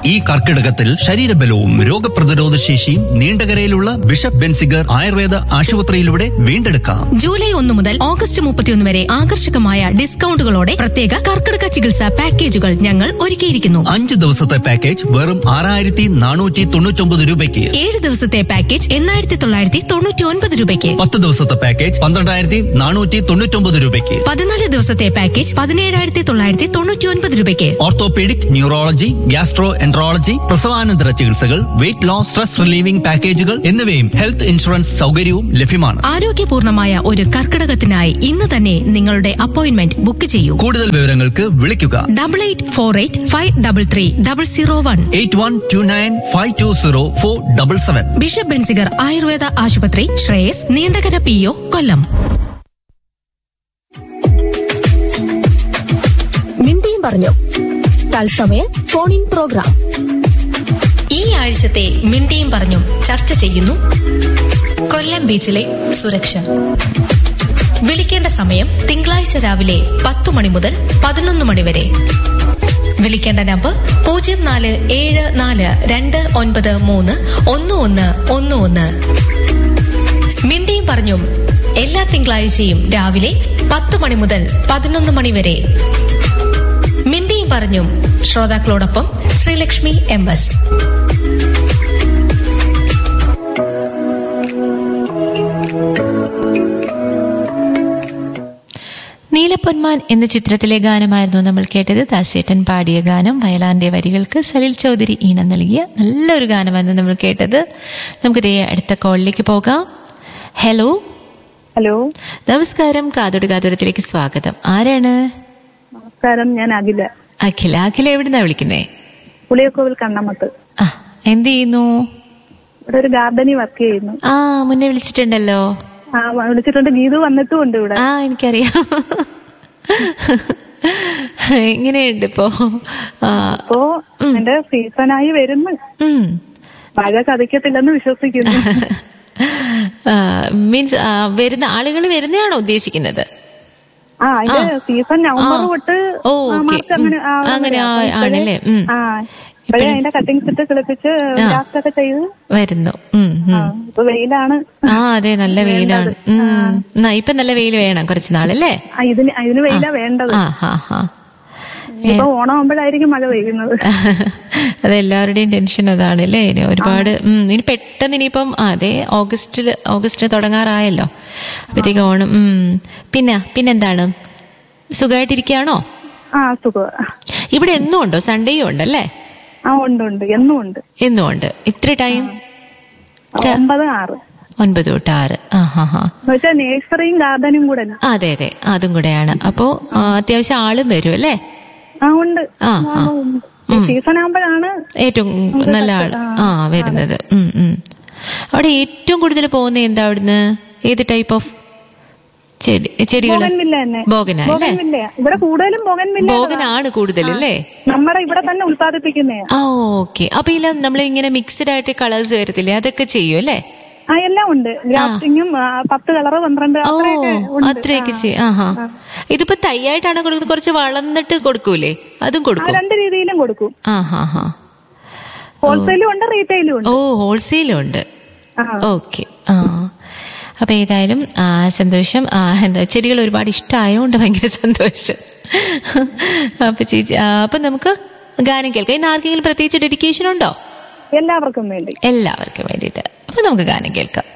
ഈ കർക്കിടകത്തിൽ ശരീരബലവും രോഗപ്രതിരോധ ശേഷിയും നീണ്ടകരയിലുള്ള ബിഷപ്പ് ബെൻസിഗർ ആയുർവേദ ആശുപത്രിയിലൂടെ വീണ്ടെടുക്കാം ജൂലൈ ഒന്ന് മുതൽ ഓഗസ്റ്റ് മുപ്പത്തിയൊന്ന് വരെ ആകർഷകമായ ഡിസ്കൗണ്ടുകളോടെ പ്രത്യേക കർക്കിടക ചികിത്സാ പാക്കേജുകൾ ഞങ്ങൾ ഒരുക്കിയിരിക്കുന്നു അഞ്ച് ദിവസത്തെ പാക്കേജ് വെറും ആറായിരത്തി നാനൂറ്റി തൊണ്ണൂറ്റൊമ്പത് രൂപയ്ക്ക് ഏഴ് ദിവസത്തെ പാക്കേജ് എണ്ണായിരത്തി തൊള്ളായിരത്തി തൊണ്ണൂറ്റി ഒൻപത് രൂപയ്ക്ക് പത്ത് ദിവസത്തെ പാക്കേജ് പന്ത്രണ്ടായിരത്തി നാനൂറ്റി തൊണ്ണൂറ്റൊമ്പത് രൂപയ്ക്ക് പതിനാല് ദിവസത്തെ പാക്കേജ് പതിനേഴായിരത്തി തൊള്ളായിരത്തി തൊണ്ണൂറ്റി ഒൻപത് രൂപയ്ക്ക് ഓർത്തോപീഡിക് ന്യൂറോളജി ഗ്യാസ്ട്രോ എൻട്രോളജി പ്രസവാനന്തര ചികിത്സകൾ വെയിറ്റ് ലോസ് സ്ട്രെസ് റിലീവിംഗ് പാക്കേജുകൾ എന്നിവയും ഹെൽത്ത് ഇൻഷുറൻസ് സൗകര്യവും ലഭ്യമാണ് ആരോഗ്യപൂർണമായ ഒരു കർക്കിടകത്തിനായി ഇന്ന് തന്നെ നിങ്ങളുടെ അപ്പോയിന്റ്മെന്റ് ബുക്ക് ചെയ്യൂ കൂടുതൽ വിവരങ്ങൾക്ക് വിളിക്കുക double eight four eight five double three double zero one eight one two nine five two zero four double seven bishop Benziger Ayurveda ആശുപത്രി ശ്രേയസ് നീണ്ടകര പി ഒ കൊല്ലം മിണ്ടിയും പറഞ്ഞു തത്സമയ ഫോൺ ഇൻ പ്രോഗ്രാം ഈ ആഴ്ചത്തെ മിണ്ടിയും പറഞ്ഞും ചർച്ച ചെയ്യുന്നു കൊല്ലം ബീച്ചിലെ സുരക്ഷ വിളിക്കേണ്ട സമയം തിങ്കളാഴ്ച രാവിലെ പത്തു മണി മുതൽ പതിനൊന്ന് മണി വരെ വിളിക്കേണ്ട നമ്പർ പൂജ്യം നാല് ഏഴ് നാല് രണ്ട് ഒൻപത് മൂന്ന് ഒന്ന് ഒന്ന് ഒന്ന് ഒന്ന് മിണ്ടിയും പറഞ്ഞും എല്ലാ തിങ്കളാഴ്ചയും രാവിലെ പത്ത് മണി മുതൽ പതിനൊന്ന് മണി വരെ മിണ്ടിയും പറഞ്ഞും ശ്രോതാക്കളോടൊപ്പം ശ്രീലക്ഷ്മി എം എസ് നീലപ്പൊന്മാൻ എന്ന ചിത്രത്തിലെ ഗാനമായിരുന്നു നമ്മൾ കേട്ടത് ദാസേട്ടൻ പാടിയ ഗാനം വയലാറിന്റെ വരികൾക്ക് സലിൽ ചൗധരി ഈണം നൽകിയ നല്ലൊരു ഗാനമായിരുന്നു നമ്മൾ കേട്ടത് നമുക്ക് ദേ അടുത്ത കോളിലേക്ക് പോകാം ഹലോ ഹലോ നമസ്കാരം കാതോട് കാതോരത്തിലേക്ക് സ്വാഗതം ആരാണ് നമസ്കാരം ഞാൻ അഖില അഖില അഖില എവിടുന്നാ വിളിക്കുന്നേ പുളിയക്കോവിൽ കണ്ണമത്ത് ആ എന്ത് ചെയ്യുന്നു ഇവിടെ ഒരു ഗാർഡനിൽ വർക്ക് ചെയ്യുന്നു ആ മുന്നേ വിളിച്ചിട്ടുണ്ടല്ലോ ആ വിളിച്ചിട്ടുണ്ട് ഗീതു വന്നിട്ടും ഉണ്ട് ഇവിടെ ആ എനിക്കറിയാം എങ്ങനെയുണ്ട് ഇപ്പോ ആ അപ്പോ എന്റെ സീസണായി വരുന്നു ഉം മഴ കഥയ്ക്കത്തില്ലെന്ന് വിശ്വസിക്കുന്നു മീൻസ് വരുന്ന ആളുകൾ വരുന്നതാണോ ഉദ്ദേശിക്കുന്നത് ആ അതിന്റെ സീസൺ നവംബർ ആ. തൊട്ട് ഓ, ആ, ഓക്കേ. മാർച്ച് അങ്ങനെ ഉം. ആ, അങ്ങനെ ആ- അപ്പൊ ഇപ്പഴേ- ആണല്ലേ? ഉം. ആ ഇപ്പഴേ അതിന്റെ കട്ടിങ്സ് ഇട്ട് കിളിപ്പിച്ച് ആ. ഗ്രാഫ്റ്റ് ഒക്കെ ചെയ്ത് വരുന്നു ഉം, ആ, ഉം. ഇപ്പൊ വെയിലാണ് ആ അതെ നല്ല വെയിലാണ് ഉം. എന്നാ, ഇപ്പൊ നല്ല വെയിൽ വേണം കുറച്ച് നാളല്ലേ ആ, ഇതിന് ഇതിന് വെയിലാ വേണ്ടത് ആ ഹാ ഹാ ഇപ്പൊ ഓണം ആകുമ്പോഴായിരിക്കും മഴ പെയ്യുന്നത് അതെല്ലാവരുടെയും ടെൻഷൻ അതാണ് അല്ലേ ഇനി ഒരുപാട് ഉം, ഇനി പെട്ടെന്ന് ഇനിയിപ്പം ആ, അതെ ഓഗസ്റ്റിൽ ഓഗസ്റ്റ് തുടങ്ങാറായല്ലോ അപ്പഴത്തേക്ക് ഓണം ഉം. പിന്നെ പിന്നെന്താണ് സുഖമായിട്ടിരിക്കുകയാണോ ആ സുഖം ഇവിടെ എന്നും ഉണ്ടോ സൺഡേയും ഉണ്ടല്ലേ ആ ഉണ്ട് ഉണ്ട് എന്നും ഉണ്ട് എന്നും ഉണ്ട് ഇത്ര ടൈം ഒമ്പത് ആറ് ഒൻപത് തൊട്ട് ആറ് ആ ഹാ ഹാ എന്ന് വെച്ചാൽ നേഴ്സറിയും ഗാർഡനും കൂടെ അല്ലേ? ആ, അതെ അതെ അതും കൂടെയാണ് അപ്പോ ആ, അത്യാവശ്യം ആളും വരും അല്ലേ ആ ഉണ്ട് ആ, ആ. ഉം. സീസൺ ആകുമ്പോഴാണ് ഏറ്റവും നല്ല ആൾ ആ വരുന്നത് ഉം, ഉം. അവിടെ ഏറ്റവും കൂടുതൽ പോകുന്ന എന്താ അവിടുന്ന് ഏത് ടൈപ്പ് ഓഫ് ചെടി ചെടികൾ ബോഗൻവില്ല തന്നെ ബോഗന അല്ലേ ബോഗൻവില്ല ഇവിടെ കൂടുതലും ബോഗൻവില്ല ബോഗനാണ് കൂടുതൽ അല്ലേ നമ്മുടെ ഇവിടെ തന്നെ ഉത്പാദിപ്പിക്കുന്നേ ആ ഓക്കെ അപ്പൊ ഇല്ല നമ്മൾ ഇങ്ങനെ മിക്സ്ഡ് ആയിട്ട് കളേഴ്സ് വരത്തില്ലേ അതൊക്കെ ചെയ്യും അല്ലേ ആ എല്ലാം ഉണ്ട് ഗ്രാഫ്റ്റിങ്ങും ആ, പത്ത് കളറ് പന്ത്രണ്ട് ഓ അത്രയൊക്കെ ഉണ്ട് അത്രയൊക്കെ ചെയ്യും ആഹാ ഇതിപ്പോ തയ്യായിട്ടാണ് കൊടുക്കുന്നത് കുറച്ച് വളർന്നിട്ട് കൊടുക്കൂലേ അതും ആ കൊടുക്കും രണ്ട് രീതിയിലും കൊടുക്കും ആ ഹാ ഹാ ഹോൾസെയിലും ഉണ്ട് റീറ്റെയിലും ഉണ്ട് ഓ ഹോൾസെയിലും ഉണ്ട് ആ ഓക്കെ ആ അപ്പൊ ഏതായാലും ആ, സന്തോഷം ആ, എന്താ ചെടികൾ ഒരുപാട് ഇഷ്ടമായതുകൊണ്ട് ഭയങ്കര സന്തോഷം അപ്പൊ ചേച്ചി ആ, അപ്പൊ നമുക്ക് ഗാനം കേൾക്കാം ഇന്ന് ആർക്കെങ്കിലും പ്രത്യേകിച്ച് ഡെഡിക്കേഷൻ ഉണ്ടോ എല്ലാവർക്കും വേണ്ടി എല്ലാവർക്കും വേണ്ടിയിട്ട് അപ്പൊ നമുക്ക് ഗാനം കേൾക്കാം